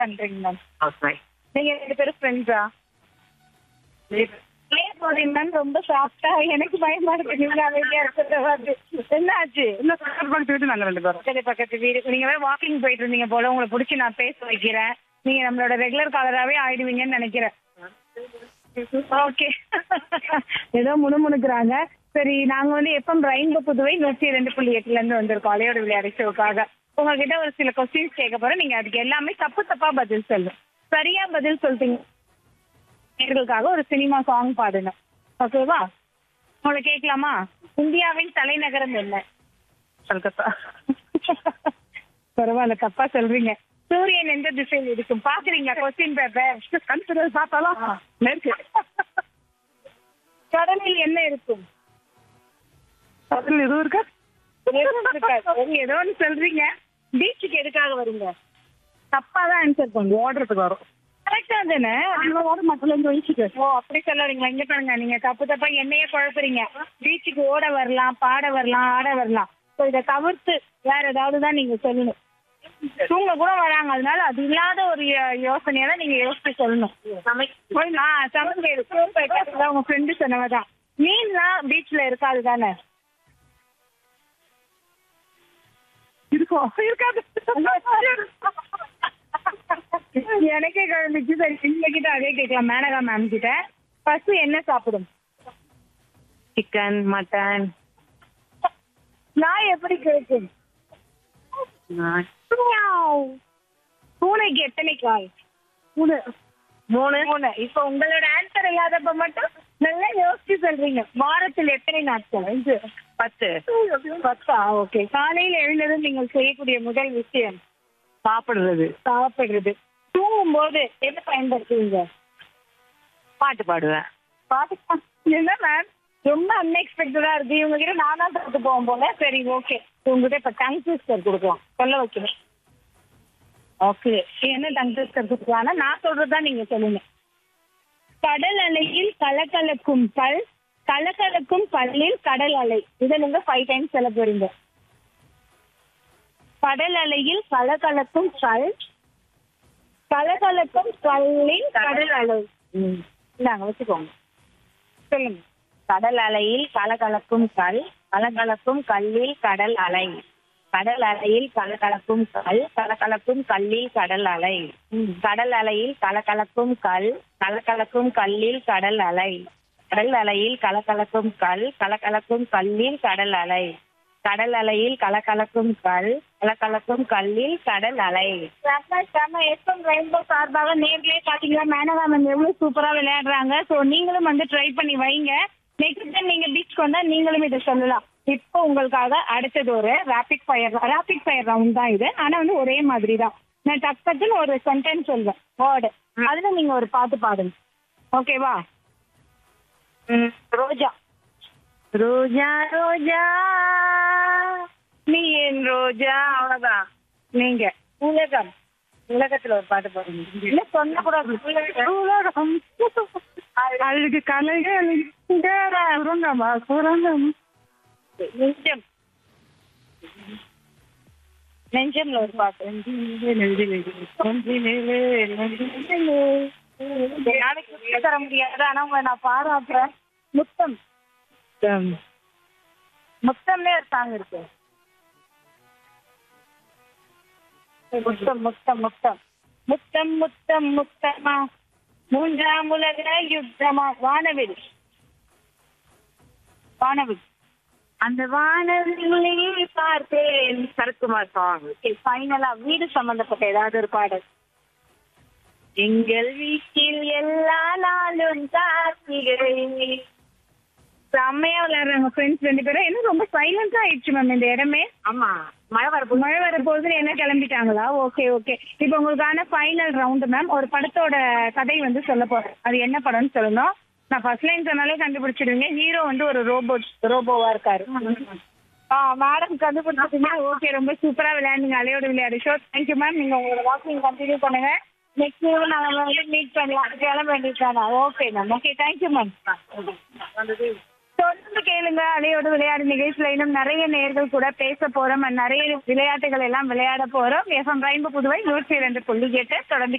பண்றீங்க ma'am house wife நீங்க ரெண்டு பேரும் ஃப்ரெண்ட்ஸா ஏன் போறீங்க மேம் ரொம்ப சாஃப்டா எனக்கு பயமா இருக்கு நீங்க அமைதியா இருக்கிறத பார்த்து என்ன ஆச்சு இல்லை பக்கத்து பக்கத்து வீட்டு நாங்கள் ரெண்டு பேரும் சரி பக்கத்து வீடு நீங்க வேற வாக்கிங் போயிட்டு இருந்தீங்க போல உங்களை பிடிச்சி நான் பேச வைக்கிறேன் நீங்க நம்மளோட ரெகுலர் காலராகவே ஆயிடுவீங்கன்னு நினைக்கிறேன் ஓகே ஏதோ முணுமுணுக்குறாங்க சரி நாங்க வந்து எப்பம் ரெயின்போ புதுவை நூற்றி ரெண்டு புள்ளி எட்டுல இருந்து வந்திருக்கோம் அலையோட விளையாடு ஷோக்காக உங்ககிட்ட ஒரு சில கொஸ்டின்ஸ் கேட்க போறேன் நீங்க அதுக்கு எல்லாமே தப்பு தப்பா பதில் சொல்லணும் சரியா பதில் சொல்லிட்டீங்க நேயர்களுக்காக ஒரு சினிமா சாங் பாடுங்க ஓகேவா உங்களை கேட்கலாமா இந்தியாவின் தலைநகரம் என்ன கல்கத்தா பரவாயில்ல தப்பா சொல்றீங்க சூரியன் எந்த திசையில் இருக்கும் பாக்குறீங்க கொஸ்டின் பேப்பர் கல்கத்தா பார்த்தாலும் மேற்கு கடலில் என்ன இருக்கும் அதில் எதுவும் இருக்கா எதுவும் இருக்காது. சரி, ஏதோ ஒன்று சொல்றீங்க பீச்சுக்கு எதுக்காக வருங்க தப்பா தான் ஆன்சர் பண்ணுவோம் ஓடுறதுக்கு வரும் கரெக்டா தானே அங்கே ஓட மாட்டல இங்கே வச்சுட்டு ஓ அப்படி சொல்லாதீங்களா இங்க பாருங்க நீங்க தப்பு தப்பா என்னையே குழப்புறீங்க பீச்சுக்கு ஓட வரலாம் பாட வரலாம் ஆட வரலாம் ஸோ இதை தவிர்த்து வேற ஏதாவது தான் நீங்க சொல்லணும் தூங்க கூட வராங்க அதனால அது இல்லாத ஒரு யோ- யோசனையை தான் நீங்க யோசிச்சு சொல்லணும் ஆ சமைக்க உங்க ஃப்ரெண்டு சொன்னவதான் மீன்லாம் பீச்ல இருக்காது தானே இருக்கும் இருக்காது எனக்கே குழந்தைச்சு சரி நீங்க கிட்ட அதே கேட்கலாம் மேனகா மேம் கிட்ட பசு என்ன சாப்பிடும் சிக்கன் மட்டன் நான் எப்படி கேட்கும் மியாவ். பூனைக்கு எத்தனை கால் மூணு மூணு மூணு இப்ப உங்களோட ஆன்சர் இல்லாதப்ப மட்டும் நல்லா யோசிச்சு சொல்றீங்க வாரத்தில் எத்தனை நாட்கள் அஞ்சு பத்து பத்தா ஓகே காலையில் எழுந்ததும் நீங்கள் செய்யக்கூடிய முதல் விஷயம் சாப்பிடுறது சாப்பிடுறது தூங்கும் போது எதை பயன்படுத்துவீங்க பாட்டு பாடுவேன் பாட்டு பா- என்ன மேம் ரொம்ப அன்எக்ஸ்பெக்டடா இருக்கு இவங்க கிட்ட நானா தோத்து போவோம் போல சரி ஓகே உங்ககிட்ட இப்ப டங் ட்விஸ்டர் கொடுக்கலாம் சொல்ல வைக்கிறேன் ஓகே என்ன டங் ட்விஸ்டர் கொடுக்கலாம்னா நான் சொல்றதுதான் நீங்க சொல்லுங்க கடல் அலையில் கலகலக்கும் கல் கலகலக்கும் கல்லில் கடல் அலை இதை நீங்க ஃபைவ் டைம்ஸ் சொல்ல போறீங்க கடல் அலையில் கலகலக்கும் கல் கலகலக்கும் கல்லில் கடல் அலை இந்தாங்க வச்சுக்கோங்க சொல்லுங்க கடல் அலையில் கலகலக்கும் கல் கலகலக்கும் கல்லில் கடல் அலை கடல் அலையில் கலகலக்கும் கல் கலகலக்கும் கல்லில் கடல் அலை கடல் அலையில் கலகலக்கும் கல் கலகலக்கும் கல்லில் கடல் அலை கடல் அலையில் கலகலக்கும் கல் கலகலக்கும் கல்லில் கடல் அலை கடல் அலையில் கலகலக்கும் கல் கலகலக்கும் கல்லில் கடல் அலை எஃப்எம் ரெயின்போ சார்பாக நேர்லயே பாத்தீங்களா மேனகா மேம் எவ்வளவு சூப்பரா விளையாடுறாங்க சோ நீங்களும் வந்து ட்ரை பண்ணி வைங்க நெக்ஸ்ட் டைம் நீங்க பீச் வந்தா நீங்களும் இதை சொல்லலாம் இப்போ உங்களுக்காக அடுத்தது ஒரு rapid fire rapid fire round தான் இது ஆனா வந்து ஒரே மாதிரி தான் நான் டக் டக்குன்னு ஒரு சென்டென்ஸ் சொல்வேன் வேர்டு அதுல நீங்க ஒரு பாட்டு பாடுங்க ஓகேவா ரோஜா ரோஜா ரோஜா நீ என் ரோஜா அவ்வளவுதான் நீங்க உலகம் உலகத்துல ஒரு பாட்டு பாடுங்க இல்ல சொன்ன கூட உலகம் அழகு கலைகள் சுரங்கமா சுரங்கம் நெஞ்சம் நெஞ்சம்ல ஒரு பாட்டு நாளைக்கு சொல்லி தர முடியாது ஆனா உங்களை நான் பாராட்டுறேன் முத்தம் முத்தம்னே ஒரு சாங் இருக்கு முத்தம் முத்தம் முத்தம் முத்தம் முத்தம் முத்தமா மூன்றாம் உலக யுத்தமா வானவில் வானவில் அந்த வானவில்லை பார்த்தேன் சரத்குமார் சாங் ஃபைனலா வீடு சம்பந்தப்பட்ட ஏதாவது ஒரு பாடல் எங்கள் வீட்டில் எல்லா நாளும் கார்த்திகை செம்மையா விளையாடுறாங்க ஃப்ரெண்ட்ஸ் ரெண்டு பேரும் என்ன ரொம்ப சைலண்டா ஆயிடுச்சு மேம் இந்த இடமே ஆமா மழை வரப்போ மழை வர போகுது என்ன கிளம்பிட்டாங்களா ஓகே ஓகே இப்போ உங்களுக்கான ஃபைனல் ரவுண்டு மேம் ஒரு படத்தோட கதை வந்து சொல்ல போறேன் அது என்ன படம்னு சொல்லணும் நான் ஃபர்ஸ்ட் லைன் சொன்னாலே கண்டுபிடிச்சிடுவீங்க ஹீரோ வந்து ஒரு ரோபோ ரோபோவா இருக்காரு ஆ மேடம் கண்டுபிடிச்சிட்டீங்க ஓகே ரொம்ப சூப்பரா விளையாடுங்க அலையோட விளையாடு ஷோ தேங்க்யூ மேம் நீங்க உங்களோட வாக்கிங் கண்டினியூ பண்ணுங்க நெக்ஸ்ட் நாங்க வந்து மீட் பண்ணலாம் கிளம்ப வேண்டியது okay ma'am okay thank you ma'am தொடர்ந்து கேளுங்க அலையோடு விளையாடு நிகழ்ச்சியில இன்னும் நிறைய நேர்கள் கூட பேச போறோம் and நிறைய விளையாட்டுகள் எல்லாம் விளையாட போறோம் எஃப்எம் ரெயின்போ புதுவை நூற்றி இரண்டு புள்ளி எட்டு தொடர்ந்து